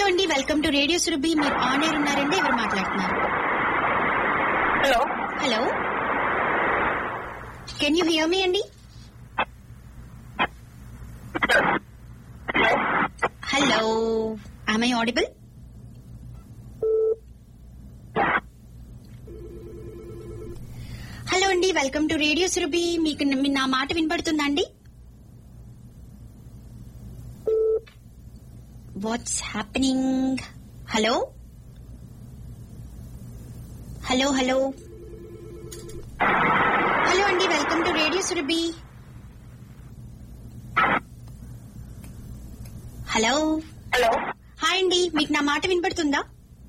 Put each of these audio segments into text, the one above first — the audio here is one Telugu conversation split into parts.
అండి వెల్కమ్ టు రేడియో సురభి మీరు ఆన్ ఎయిర్ ఉన్నారండి ఎవరు మాట్లాడుతున్నారు hello hello can you hear me అండి hello I I audible hello అండి వెల్కమ్ టు రేడియో సురభి మీకు న- నా మాట వినపడుతుందా అండి what's happening hello hello hello hello అండి welcome to radio Surabhi hello hello hi అండి మీకు నా మాట వినపడుతుందా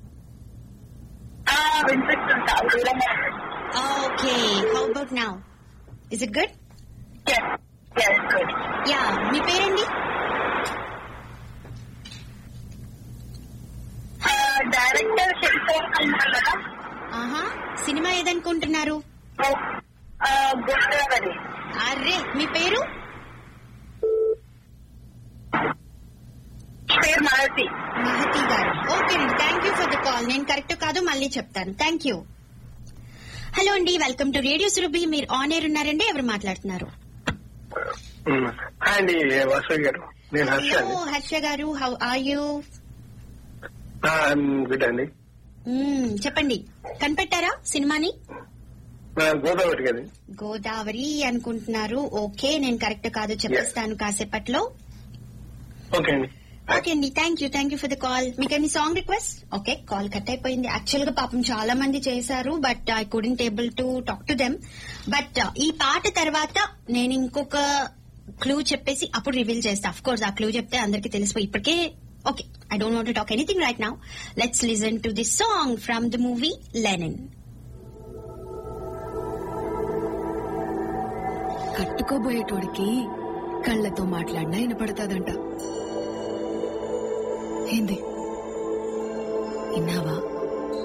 ఆ, వినిపిస్తుందా దూరంగా okay how about now is it good Yes, yes, good. Yeah మీ పేరండి ఆ, డైరెక్టర్ శంకర్ అన్నారు కదా ఆహా సినిమా ఏదనుకుంటున్నారు ఆ, గోదావరి అర్రే మీ పేరు పేరు మారుతి మహతి గారు ఓకే అండి thank you for the call నేను కరెక్ట్ కాదు మళ్ళీ చెప్తాను థ్యాంక్ యూ హలో అండి వెల్కమ్ టు రేడియో సురభి మీరు ఆన్ ఎయిర్ ఉన్నారండి ఎవరు మాట్లాడుతున్నారు హాయ్ అండి వాసవి గారు నేను హర్ష హలో హర్ష గారు హౌ ఆర్ యూ గుడ్ అండి చెప్పండి కనిపెట్టారా సినిమాని ఆ, గోదావరి గారి గోదావరి అనుకుంటున్నారు ఓకే నేను కరెక్ట్ కాదు చెప్పేస్తాను కాసేపట్లో ఓకే అండి ఓకే అండి thank you thank you for the call మీకు ఎన్ని song request okay call cut అయిపోయింది యాక్చువల్ గా పాపం చాలా మంది చేశారు but I couldn't able to talk to them but ఈ పాట తర్వాత నేను ఇంకొక క్లూ చెప్పేసి అప్పుడు రివీల్ చేస్తా అఫ్ కోర్స్ ఆ క్లూ చెప్తే అందరికి తెలిసిపోయి ఇప్పటికే okay I don't want talk anything right now let's listen to this song from the movie Lenin కట్టుకోబోయేటోడికి కళ్ళతో మాట్లాడినా వినపడతాదంట ఏంది విన్నావా